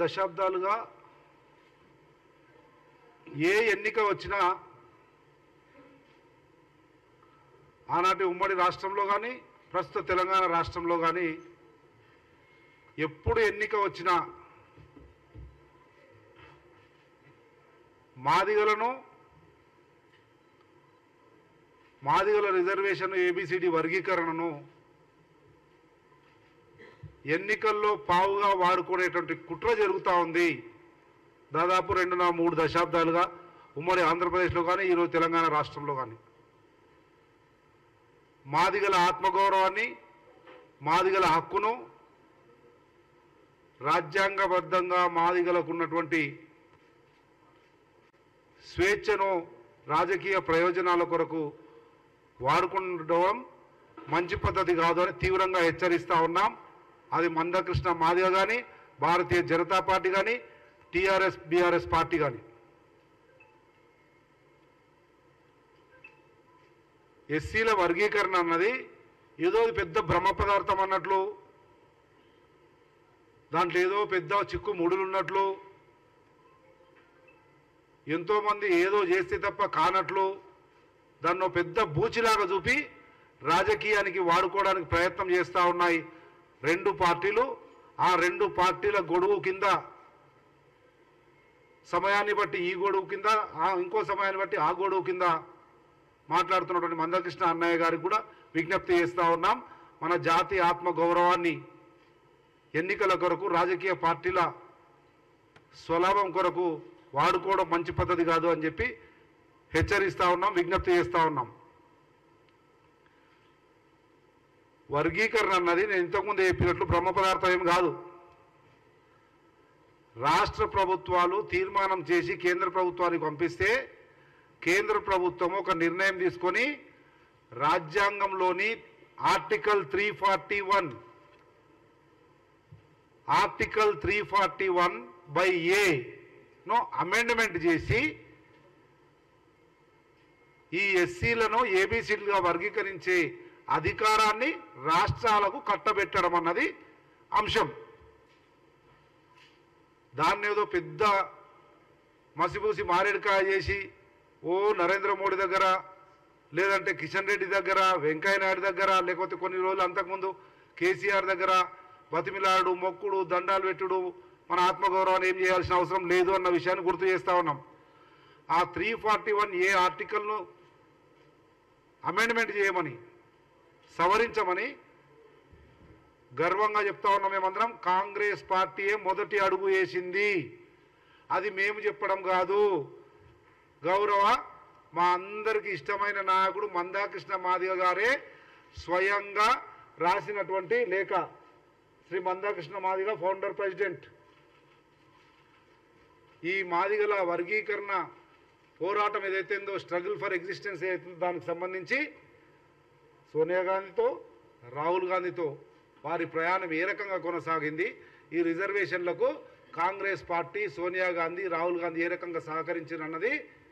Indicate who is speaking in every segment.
Speaker 1: దశాబ్దాలుగా ఏ ఎన్నిక వచ్చినా ఆనాటి ఉమ్మడి రాష్ట్రంలో కానీ ప్రస్తుత తెలంగాణ రాష్ట్రంలో కానీ ఎప్పుడు ఎన్నిక వచ్చినా మాదిగలను మాదిగల రిజర్వేషన్ ఏబిసిడి వర్గీకరణను ఎన్నికల్లో పావుగా వాడుకునేటువంటి కుట్ర జరుగుతూ ఉంది దాదాపు రెండున్నర మూడు దశాబ్దాలుగా ఉమ్మడి ఆంధ్రప్రదేశ్లో కానీ ఈరోజు తెలంగాణ రాష్ట్రంలో కానీ మాదిగల ఆత్మగౌరవాన్ని మాదిగల హక్కును రాజ్యాంగబద్ధంగా మాదిగలకు ఉన్నటువంటి స్వేచ్ఛను రాజకీయ ప్రయోజనాల కొరకు వాడుకుండడం మంచి పద్ధతి కాదు అని తీవ్రంగా హెచ్చరిస్తూ ఉన్నాం అది మందకృష్ణ మాదిగ కానీ భారతీయ జనతా పార్టీ కానీ టీఆర్ఎస్ బీఆర్ఎస్ పార్టీ కానీ ఎస్సీల వర్గీకరణ అన్నది ఏదో పెద్ద బ్రహ్మ పదార్థం అన్నట్లు దాంట్లో ఏదో పెద్ద చిక్కు ముడులు ఉన్నట్లు ఎంతోమంది ఏదో చేస్తే తప్ప కానట్లు దాన్ని ఓ పెద్ద బూచిలాగా చూపి రాజకీయానికి వాడుకోవడానికి ప్రయత్నం చేస్తూ ఉన్నాయి రెండు పార్టీలు ఆ రెండు పార్టీల గొడుగు కింద సమయాన్ని బట్టి ఈ గొడుగు కింద ఆ ఇంకో సమయాన్ని బట్టి ఆ గొడుగు కింద మాట్లాడుతున్నటువంటి మందకృష్ణ అన్నయ్య గారికి కూడా విజ్ఞప్తి చేస్తూ ఉన్నాం మన జాతి ఆత్మ గౌరవాన్ని ఎన్నికల కొరకు రాజకీయ పార్టీల స్వలాభం కొరకు వాడుకోవడం మంచి పద్ధతి కాదు అని చెప్పి హెచ్చరిస్తూ ఉన్నాం విజ్ఞప్తి చేస్తూ ఉన్నాం వర్గీకరణ అన్నది నేను ఇంతకుముందు చెప్పినట్లు బ్రహ్మ పదార్థం ఏం కాదు రాష్ట్ర ప్రభుత్వాలు తీర్మానం చేసి కేంద్ర ప్రభుత్వానికి పంపిస్తే కేంద్ర ప్రభుత్వం ఒక నిర్ణయం తీసుకొని రాజ్యాంగంలోని article three forty one article three forty one by A ను అమెండ్మెంట్ చేసి ఈ ఎస్సీలను ఏబిసిలుగా వర్గీకరించే అధికారాన్ని రాష్ట్రాలకు కట్టబెట్టడం అన్నది అంశం దాన్ని ఏదో పెద్ద మసిపూసి మారేడుకాయ చేసి ఓ నరేంద్ర మోడీ దగ్గర లేదంటే కిషన్ రెడ్డి దగ్గర వెంకయ్య నాయుడు దగ్గర లేకపోతే కొన్ని రోజులు అంతకుముందు కేసీఆర్ దగ్గర బతిమిలాడు మొక్కుడు దండాలు పెట్టుడు మన ఆత్మగౌరవాన్ని ఏం చేయాల్సిన అవసరం లేదు అన్న విషయాన్ని గుర్తు చేస్తా ఉన్నాం ఆ త్రీ ఫార్టీ వన్ ఏ ఆర్టికల్ను అమెండ్మెంట్ చేయమని సవరించమని గర్వంగా చెప్తా ఉన్నాం మేమందరం కాంగ్రెస్ పార్టీయే మొదటి అడుగు వేసింది అది మేము చెప్పడం కాదు గౌరవ మా అందరికి ఇష్టమైన నాయకుడు మందాకృష్ణ మాదిగ గారే స్వయంగా రాసినటువంటి లేఖ శ్రీ మందాకృష్ణ మాదిగ ఫౌండర్ ప్రెసిడెంట్ ఈ మాదిగల వర్గీకరణ పోరాటం ఏదైతే ఉందో స్ట్రగుల్ ఫర్ ఎగ్జిస్టెన్స్ ఏదైతే దానికి సంబంధించి సోనియా గాంధీతో రాహుల్ గాంధీతో వారి ప్రయాణం ఏ రకంగా కొనసాగింది ఈ రిజర్వేషన్లకు కాంగ్రెస్ పార్టీ సోనియా గాంధీ రాహుల్ గాంధీ ఏ రకంగా సహకరించారన్నది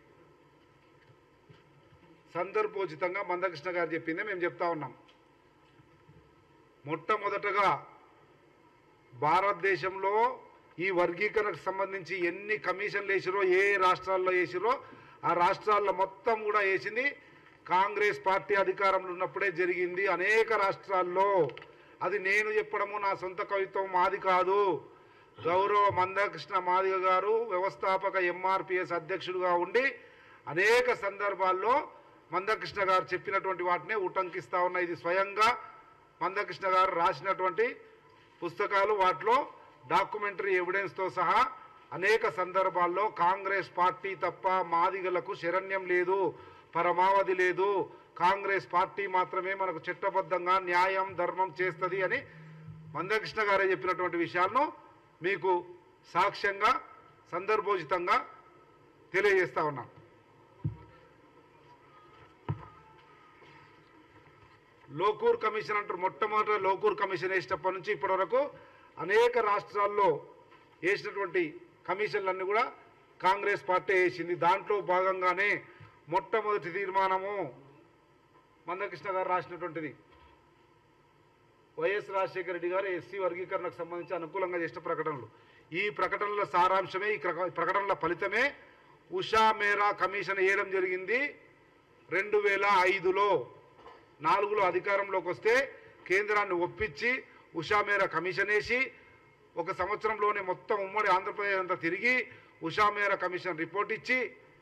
Speaker 1: సందర్భోచితంగా మందకృష్ణ గారు చెప్పిందే మేము చెప్తా ఉన్నాం మొట్టమొదటగా భారతదేశంలో ఈ వర్గీకరణకు సంబంధించి ఎన్ని కమిషన్లు వేసిరో ఏ రాష్ట్రాల్లో వేసిరో ఆ రాష్ట్రాల్లో మొత్తం కూడా వేసింది కాంగ్రెస్ పార్టీ అధికారంలో ఉన్నప్పుడే జరిగింది అనేక రాష్ట్రాల్లో అది నేను చెప్పడము నా సొంత కవిత్వం మాది కాదు గౌరవ మందకృష్ణ మాదిగ గారు వ్యవస్థాపక ఎంఆర్పిఎస్ అధ్యక్షుడిగా ఉండి అనేక సందర్భాల్లో మందకృష్ణ గారు చెప్పినటువంటి వాటినే ఉటంకిస్తా ఉన్న ఇది స్వయంగా మందకృష్ణ గారు రాసినటువంటి పుస్తకాలు వాటిలో డాక్యుమెంటరీ ఎవిడెన్స్తో సహా అనేక సందర్భాల్లో కాంగ్రెస్ పార్టీ తప్ప మాదిగలకు శరణ్యం లేదు పరమావధి లేదు కాంగ్రెస్ పార్టీ మాత్రమే మనకు చట్టబద్ధంగా న్యాయం ధర్మం చేస్తుంది అని మందకృష్ణ గారే చెప్పినటువంటి విషయాలను మీకు సాక్ష్యంగా సందర్భోచితంగా తెలియజేస్తా ఉన్నాం లోకూర్ కమిషన్ అంటారు మొట్టమొదట లోకూర్ కమిషన్ వేసినప్పటి నుంచి ఇప్పటి వరకు అనేక రాష్ట్రాల్లో వేసినటువంటి కమిషన్లన్నీ కూడా కాంగ్రెస్ పార్టీ వేసింది దాంట్లో భాగంగానే మొట్టమొదటి తీర్మానము మందకృష్ణ గారు రాసినటువంటిది వైఎస్ రాజశేఖర రెడ్డి గారు ఎస్సీ వర్గీకరణకు సంబంధించి అనుకూలంగా చేసిన ప్రకటనలు ఈ ప్రకటనల సారాంశమే ఈ ప్రక- ప్రకటనల ఫలితమే ఉషా మేరా కమిషన్ వేయడం జరిగింది రెండు వేల ఐదులో నాలుగులో అధికారంలోకి వస్తే కేంద్రాన్ని ఒప్పించి ఉషా మేరా కమిషన్ వేసి ఒక సంవత్సరంలోనే మొత్తం ఉమ్మడి ఆంధ్రప్రదేశ్ అంతా తిరిగి ఉషా మేరా కమిషన్ రిపోర్ట్ ఇచ్చి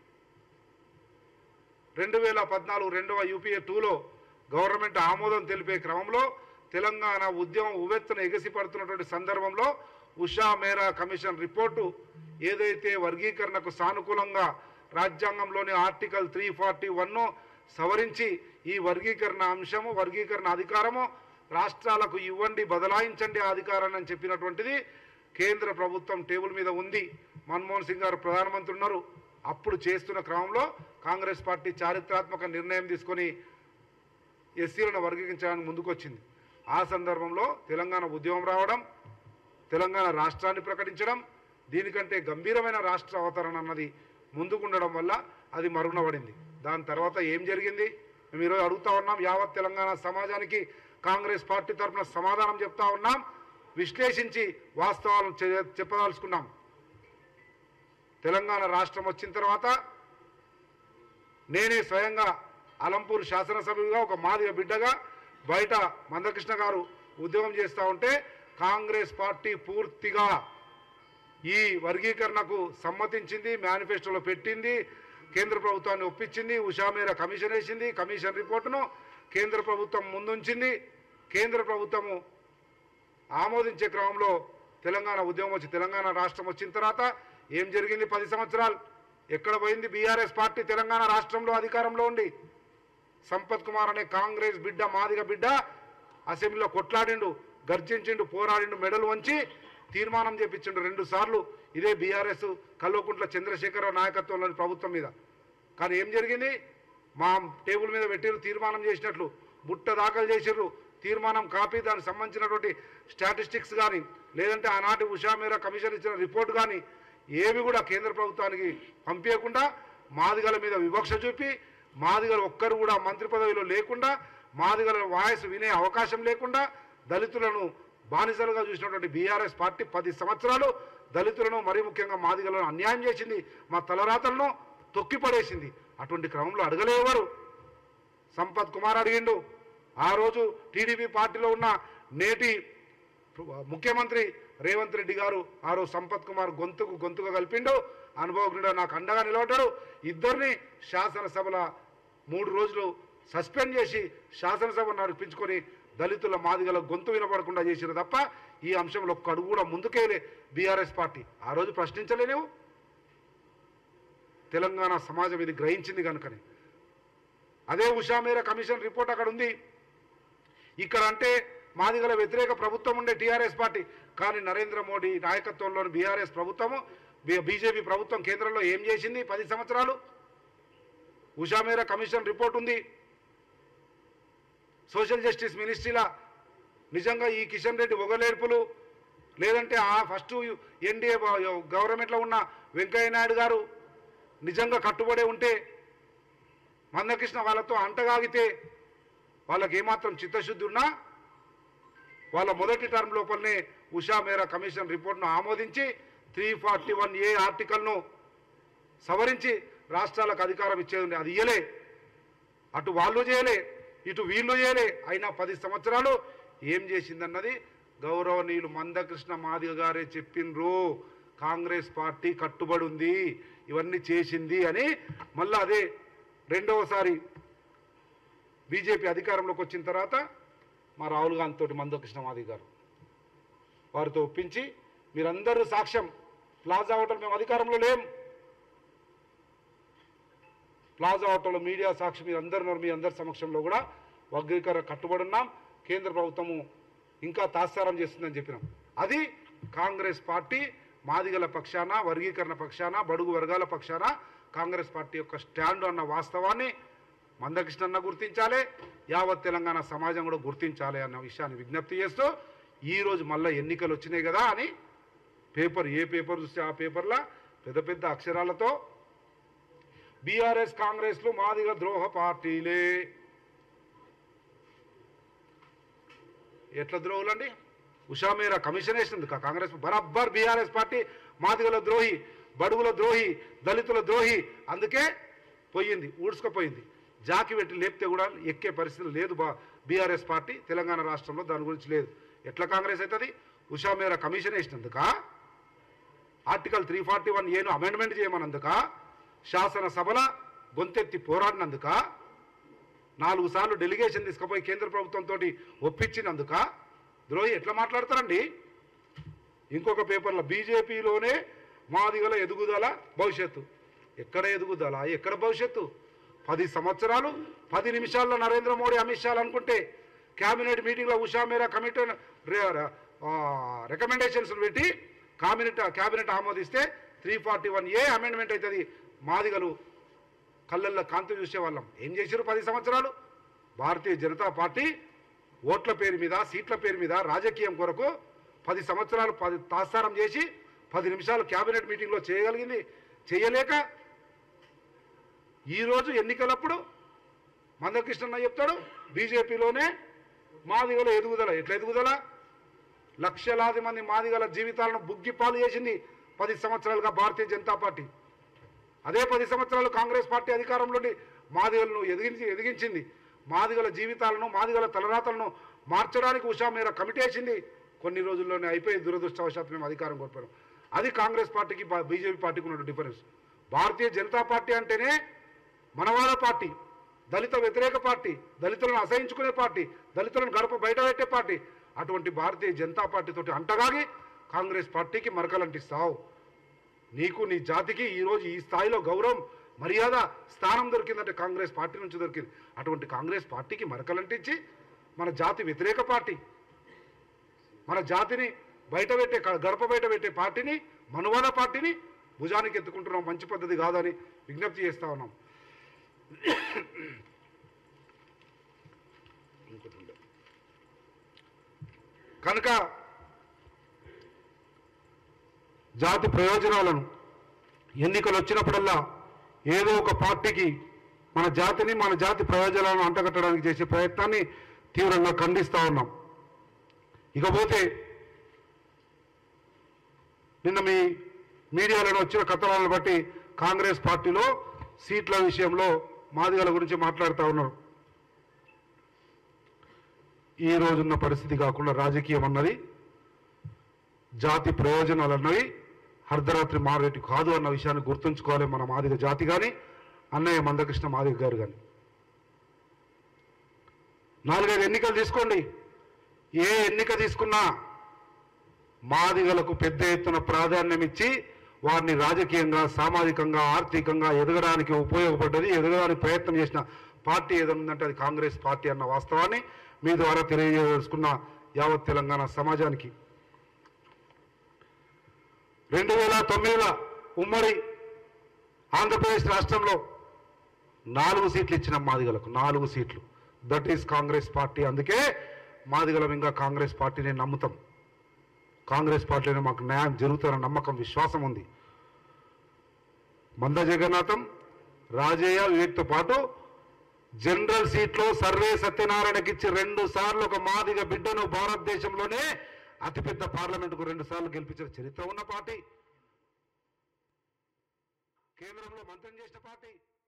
Speaker 1: రెండు వేల పద్నాలుగు రెండవ యూపీఏ టూలో గవర్నమెంట్ ఆమోదం తెలిపే క్రమంలో తెలంగాణ ఉద్యమం ఉవ్వెత్తున ఎగసిపడుతున్నటువంటి సందర్భంలో ఉషా మేరా కమిషన్ రిపోర్టు ఏదైతే వర్గీకరణకు సానుకూలంగా రాజ్యాంగంలోని ఆర్టికల్ త్రీ ఫార్టీ వన్ను సవరించి ఈ వర్గీకరణ అంశము వర్గీకరణ అధికారము రాష్ట్రాలకు ఇవ్వండి బదలాయించండి ఆ అధికారాన్ని అని చెప్పినటువంటిది కేంద్ర ప్రభుత్వం టేబుల్ మీద ఉంది మన్మోహన్ సింగ్ గారు ప్రధానమంత్రి ఉన్నారు అప్పుడు చేస్తున్న క్రమంలో కాంగ్రెస్ పార్టీ చారిత్రాత్మక నిర్ణయం తీసుకొని ఎస్సీలను వర్గీకరించడానికి ముందుకొచ్చింది ఆ సందర్భంలో తెలంగాణ ఉద్యమం రావడం తెలంగాణ రాష్ట్రాన్ని ప్రకటించడం దీనికంటే గంభీరమైన రాష్ట్ర అవతరణ అన్నది ముందుకుండడం వల్ల అది మరుగున పడింది దాని తర్వాత ఏం జరిగింది మేము ఈరోజు అడుగుతా ఉన్నాం యావత్ తెలంగాణ సమాజానికి కాంగ్రెస్ పార్టీ తరఫున సమాధానం చెప్తా ఉన్నాం విశ్లేషించి వాస్తవాలను చె- చెప్పదలుచుకున్నాం తెలంగాణ రాష్ట్రం వచ్చిన తర్వాత నేనే స్వయంగా అలంపూర్ శాసనసభ్యుడిగా ఒక మాదిగ బిడ్డగా బయట మందకృష్ణ గారు ఉద్యమం చేస్తూ ఉంటే కాంగ్రెస్ పార్టీ పూర్తిగా ఈ వర్గీకరణకు సమ్మతించింది మేనిఫెస్టోలో పెట్టింది కేంద్ర ప్రభుత్వాన్ని ఒప్పించింది ఉషా మేర కమిషన్ వేసింది కమిషన్ రిపోర్టును కేంద్ర ప్రభుత్వం ముందుంచింది కేంద్ర ప్రభుత్వము ఆమోదించే క్రమంలో తెలంగాణ ఉద్యమం వచ్చి తెలంగాణ రాష్ట్రం వచ్చిన తర్వాత ఏం జరిగింది పది సంవత్సరాలు ఎక్కడ పోయింది బీఆర్ఎస్ పార్టీ తెలంగాణ రాష్ట్రంలో అధికారంలో ఉండి సంపత్ కుమార్ అనే కాంగ్రెస్ బిడ్డ మాదిగ బిడ్డ అసెంబ్లీలో కొట్లాడిండు గర్జించిండు పోరాడిండు మెడలు వంచి తీర్మానం చేపించిండు రెండు సార్లు ఇదే బీఆర్ఎస్ కల్వకుంట్ల చంద్రశేఖరరావు నాయకత్వంలోని ప్రభుత్వం మీద కానీ ఏం జరిగింది మా టేబుల్ మీద పెట్టిరు తీర్మానం చేసినట్లు బుట్ట దాఖలు చేసిర్రు తీర్మానం కాపీ దానికి సంబంధించినటువంటి స్టాటిస్టిక్స్ కానీ లేదంటే ఆనాటి ఉషా మేరా కమిషన్ ఇచ్చిన రిపోర్ట్ కానీ ఏవి కూడా కేంద్ర ప్రభుత్వానికి పంపించకుండా మాదిగల మీద వివక్ష చూపి మాదిగలు ఒక్కరు కూడా మంత్రి పదవిలో లేకుండా మాదిగల వాయిస్ వినే అవకాశం లేకుండా దళితులను బానిసలుగా చూసినటువంటి బీఆర్ఎస్ పార్టీ పది సంవత్సరాలు దళితులను మరీ ముఖ్యంగా మాదిగలను అన్యాయం చేసింది మా తలరాతలను తొక్కిపడేసింది అటువంటి క్రమంలో అడగలేవారు సంపత్ కుమార్ అడిగిండు ఆ రోజు టీడీపీ పార్టీలో ఉన్న నేటి ముఖ్యమంత్రి రేవంత్ రెడ్డి గారు ఆ రోజు సంపత్ కుమార్ గొంతుకు గొంతుగా కలిపిండు అనుభవజ్ఞుడు నాకు అండగా నిలబడ్డాడు ఇద్దరిని శాసనసభల మూడు రోజులు సస్పెండ్ చేసి శాసనసభ నడిపించుకొని దళితుల మాదిగల గొంతు వినపడకుండా చేసిరు తప్ప ఈ అంశంలో ఒక్క అడుగు కూడా ముందుకేలే బీఆర్ఎస్ పార్టీ ఆ రోజు ప్రశ్నించలే నువ్వు తెలంగాణ సమాజం ఇది గ్రహించింది కనుకనే అదే ఉషా మేర కమిషన్ రిపోర్ట్ అక్కడ ఉంది ఇక్కడ అంటే మాదిగల వ్యతిరేక ప్రభుత్వం ఉండే టీఆర్ఎస్ పార్టీ కానీ నరేంద్ర మోడీ నాయకత్వంలోని బీఆర్ఎస్ ప్రభుత్వము బీ- బీజేపీ ప్రభుత్వం కేంద్రంలో ఏం చేసింది పది సంవత్సరాలు ఉషా మేర కమిషన్ రిపోర్ట్ ఉంది సోషల్ జస్టిస్ మినిస్ట్రీలా నిజంగా ఈ కిషన్ రెడ్డి ఒగలేర్పులు లేదంటే ఆ ఫస్ట్ ఎన్డీఏ గవర్నమెంట్లో ఉన్న వెంకయ్య నాయుడు గారు నిజంగా కట్టుబడే ఉంటే మందకృష్ణ వాళ్ళతో అంటగాగితే వాళ్ళకి ఏమాత్రం చిత్తశుద్ధి ఉన్నా వాళ్ళ మొదటి టర్మ్ లోపలనే ఉషా మేరా కమిషన్ రిపోర్ట్ను ఆమోదించి త్రీ ఫార్టీ వన్ ఏ ఆర్టికల్ను సవరించి రాష్ట్రాలకు అధికారం ఇచ్చేది ఉంది. అది ఇయ్యలే అటు వాళ్ళు చేయలే ఇటు వీళ్ళు చేయలే అయినా పది సంవత్సరాలు ఏం చేసిందన్నది గౌరవనీయులు మందకృష్ణ మాదిగ గారే చెప్పిండ్రు కాంగ్రెస్ పార్టీ కట్టుబడి ఉంది ఇవన్నీ చేసింది అని మళ్ళీ అదే రెండవసారి బీజేపీ అధికారంలోకి వచ్చిన తర్వాత మా రాహుల్ గాంధీ తోటి మందకృష్ణ మాదిగ గారు వారితో ఒప్పించి మీరందరూ సాక్ష్యం ప్లాజా హోటల్ మేము అధికారంలో లేం ప్లాజా హోటల్ మీడియా సాక్షి మీరు అందరు మీ అందరి సమక్షంలో కూడా వర్గీకరణ కట్టుబడి ఉన్నాం కేంద్ర ప్రభుత్వము ఇంకా తాత్సారం చేస్తుందని చెప్పినాం అది కాంగ్రెస్ పార్టీ మాదిగల పక్షాన వర్గీకరణ పక్షాన బడుగు వర్గాల పక్షాన కాంగ్రెస్ పార్టీ యొక్క స్టాండ్ అన్న వాస్తవాన్ని మందకృష్ణ అన్న గుర్తించాలి యావత్ తెలంగాణ సమాజం కూడా గుర్తించాలి అన్న విషయాన్ని విజ్ఞప్తి చేస్తూ ఈరోజు మళ్ళీ ఎన్నికలు వచ్చినాయి కదా అని పేపర్ ఏ పేపర్ చూస్తే ఆ పేపర్లో పెద్ద పెద్ద అక్షరాలతో బీఆర్ఎస్ కాంగ్రెస్లు మాదిగ ద్రోహ పార్టీలే ఎట్లా ద్రోహులండి ఉషామేరా కమిషన్ వేసినందుక కాంగ్రెస్ బరాబ్బర్ బీఆర్ఎస్ పార్టీ మాదిగల ద్రోహి బడుగుల ద్రోహి దళితుల ద్రోహి అందుకే పోయింది ఊడ్చుకుపోయింది జాకి పెట్టి లేపితే కూడా ఎక్కే పరిస్థితి లేదు బా బీఆర్ఎస్ పార్టీ తెలంగాణ రాష్ట్రంలో దాని గురించి లేదు ఎట్లా కాంగ్రెస్ అవుతుంది ఉషామేరా కమిషన్ వేసినందుక ఆర్టికల్ త్రీ ఫార్టీ వన్ ఏను అమెండ్మెంట్ చేయమన్నందుక శాసనసభల గొంతెత్తి పోరాడినందుక నాలుగు సార్లు డెలిగేషన్ తీసుకుపోయి కేంద్ర ప్రభుత్వంతో ఒప్పించినందుక ద్రోహి ఎట్లా మాట్లాడతారండి ఇంకొక పేపర్లో బీజేపీలోనే మాదిగల ఎదుగుదల భవిష్యత్తు ఎక్కడ ఎదుగుదల ఎక్కడ భవిష్యత్తు పది సంవత్సరాలు పది నిమిషాల్లో నరేంద్ర మోడీ అమిత్ షాలు అనుకుంటే క్యాబినెట్ మీటింగ్లో ఉషా మేరా కమిటీ రికమెండేషన్స్ పెట్టి క్యాబినెట్ క్యాబినెట్ ఆమోదిస్తే three forty one A amendment అవుతుంది మాదిగలు కళ్ళల్లో కాంతి చూసేవాళ్ళం ఏం చేశారు పది సంవత్సరాలు భారతీయ జనతా పార్టీ ఓట్ల పేరు మీద సీట్ల పేరు మీద రాజకీయం కొరకు పది సంవత్సరాలు పది తాత్సారం చేసి పది నిమిషాలు క్యాబినెట్ మీటింగ్లో చేయగలిగింది చేయలేక ఈరోజు ఎన్నికలప్పుడు మందకృష్ణన్న చెప్తాడు బీజేపీలోనే మాదిగల ఎదుగుదల ఎట్లా ఎదుగుదల లక్షలాది మంది మాదిగల జీవితాలను బుగ్గిపాలు చేసింది పది సంవత్సరాలుగా భారతీయ జనతా పార్టీ అదే పది సంవత్సరాలు కాంగ్రెస్ పార్టీ అధికారంలోని మాదిగలను ఎదిగించి ఎదిగించింది మాదిగల జీవితాలను మాదిగల తలరాతలను మార్చడానికి ఉషా మేర కమిటీ వేసింది కొన్ని రోజుల్లోనే అయిపోయి దురదృష్టవశాత్తు మేము అధికారం కోల్పోయాం అది కాంగ్రెస్ పార్టీకి బా- బీజేపీ పార్టీకి ఉన్న డిఫరెన్స్ భారతీయ జనతా పార్టీ అంటేనే మనవాద పార్టీ దళిత వ్యతిరేక పార్టీ దళితులను అసహించుకునే పార్టీ దళితులను గడప బయట పెట్టే పార్టీ అటువంటి భారతీయ జనతా పార్టీతోటి అంటగాగి కాంగ్రెస్ పార్టీకి మరకలంటిస్తావు నీకు నీ జాతికి ఈరోజు ఈ స్థాయిలో గౌరవం మర్యాద స్థానం దొరికిందంటే కాంగ్రెస్ పార్టీ నుంచి దొరికింది అటువంటి కాంగ్రెస్ పార్టీకి మరకలంటించి మన జాతి వ్యతిరేక పార్టీ మన జాతిని బయట పెట్టే గడప బయట పెట్టే పార్టీని మనువాద పార్టీని భుజానికి ఎత్తుకుంటున్నాం మంచి పద్ధతి కాదని విజ్ఞప్తి చేస్తా ఉన్నాం ఇంకోటి ఉండే. కనుక జాతి ప్రయోజనాలను ఎన్నికలు వచ్చినప్పుడల్లా ఏదో ఒక పార్టీకి మన జాతిని మన జాతి ప్రయోజనాలను అంటగట్టడానికి చేసే ప్రయత్నాన్ని తీవ్రంగా ఖండిస్తా ఉన్నాం ఇకపోతే నిన్న మీ మీడియాలో వచ్చిన కథనాలను బట్టి కాంగ్రెస్ పార్టీలో సీట్ల విషయంలో మాదిగల గురించి మాట్లాడుతూ ఉన్నారు ఈ రోజున్న పరిస్థితి కాకుండా రాజకీయం అన్నది జాతి ప్రయోజనాలు అన్నవి అర్ధరాత్రి మారేటి కాదు అన్న విషయాన్ని గుర్తుంచుకోవాలి మన మాదిగ జాతి కానీ అన్నయ్య మందకృష్ణ మాదిగ గారు కానీ నాలుగైదు ఎన్నికలు తీసుకోండి ఏ ఎన్నిక తీసుకున్నా మాదిగలకు పెద్ద ఎత్తున ప్రాధాన్యం ఇచ్చి వారిని రాజకీయంగా సామాజికంగా ఆర్థికంగా ఎదగడానికి ఉపయోగపడ్డది ఎదగడానికి ప్రయత్నం చేసిన పార్టీ ఏదైనా ఉందంటే అది కాంగ్రెస్ పార్టీ అన్న వాస్తవాన్ని మీ ద్వారా తెలియజేసుకున్న యావత్ తెలంగాణ సమాజానికి రెండు వేల తొమ్మిదిలో ఉమ్మడి ఆంధ్రప్రదేశ్ రాష్ట్రంలో నాలుగు సీట్లు ఇచ్చిన మాదిగలకు నాలుగు సీట్లు దట్ ఈస్ కాంగ్రెస్ పార్టీ అందుకే మాదిగలం ఇంకా కాంగ్రెస్ పార్టీని నమ్ముతాం కాంగ్రెస్ పార్టీలో మాకు న్యాయం జరుగుతున్న నమ్మకం విశ్వాసం ఉంది మంద జగన్నాథం రాజయ్య వివేక్తో పాటు జనరల్ సీట్లో సర్వే సత్యనారాయణకి ఇచ్చి రెండు సార్లు ఒక మాదిగ బిడ్డను భారతదేశంలోనే అతిపెద్ద పార్లమెంటుకు రెండు సార్లు గెలిపించిన చరిత్ర ఉన్న పార్టీ కేంద్రంలో మంత్రం చేసిన పార్టీ